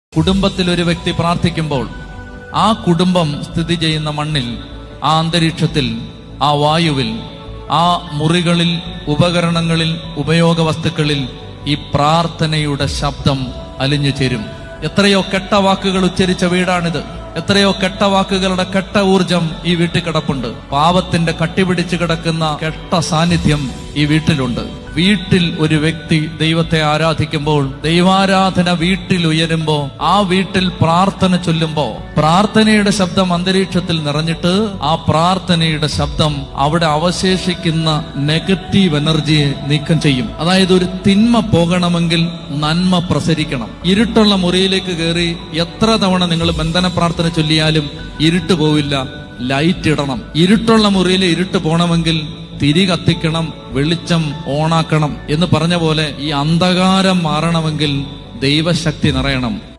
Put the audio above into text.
കുടുംബത്തിൽ ഒരു വ്യക്തി പ്രാർത്ഥിക്കുമ്പോൾ ആ കുടുംബം സ്ഥിതി ചെയ്യുന്ന മണ്ണിൽ ആ അന്തരീക്ഷത്തിൽ ആ വായുവിൽ ആ മുറികളിൽ ഉപകരണങ്ങളിൽ ഉപയോഗ വസ്തുക്കളിൽ ഈ പ്രാർത്ഥനയുടെ ശബ്ദം അലിഞ്ഞു ചേരും എത്രയോ കെട്ട വാക്കുകൾ ഉച്ചരിച്ച വീടാണിത് എത്രയോ കെട്ട വാക്കുകളുടെ കെട്ട ഊർജം ഈ വീട്ടിൽ കിടപ്പുണ്ട് പാപത്തിന്റെ കട്ടിപിടിച്ച് കിടക്കുന്ന കെട്ട സാന്നിധ്യം ഈ വീട്ടിലുണ്ട് വീട്ടിൽ ഒരു വ്യക്തി ദൈവത്തെ ആരാധിക്കുമ്പോൾ ദൈവാരാധന വീട്ടിൽ ഉയരുമ്പോ ആ വീട്ടിൽ പ്രാർത്ഥന ചൊല്ലുമ്പോ പ്രാർത്ഥനയുടെ ശബ്ദം അന്തരീക്ഷത്തിൽ നിറഞ്ഞിട്ട് ആ പ്രാർത്ഥനയുടെ ശബ്ദം അവിടെ അവശേഷിക്കുന്ന നെഗറ്റീവ് എനർജിയെ നീക്കം ചെയ്യും അതായത് ഒരു തിന്മ പോകണമെങ്കിൽ നന്മ പ്രസരിക്കണം ഇരുട്ടുള്ള മുറിയിലേക്ക് കയറി എത്ര തവണ നിങ്ങൾ ബന്ധന പ്രാർത്ഥന ചൊല്ലിയാലും ഇരുട്ട് പോവില്ല ലൈറ്റ് ഇടണം ഇരുട്ടുള്ള മുറിയിൽ ഇരുട്ട് പോകണമെങ്കിൽ തിരി കത്തിക്കണം വെളിച്ചം ഓണാക്കണം എന്ന് പറഞ്ഞ പോലെ ഈ അന്ധകാരം മാറണമെങ്കിൽ ദൈവശക്തി നിറയണം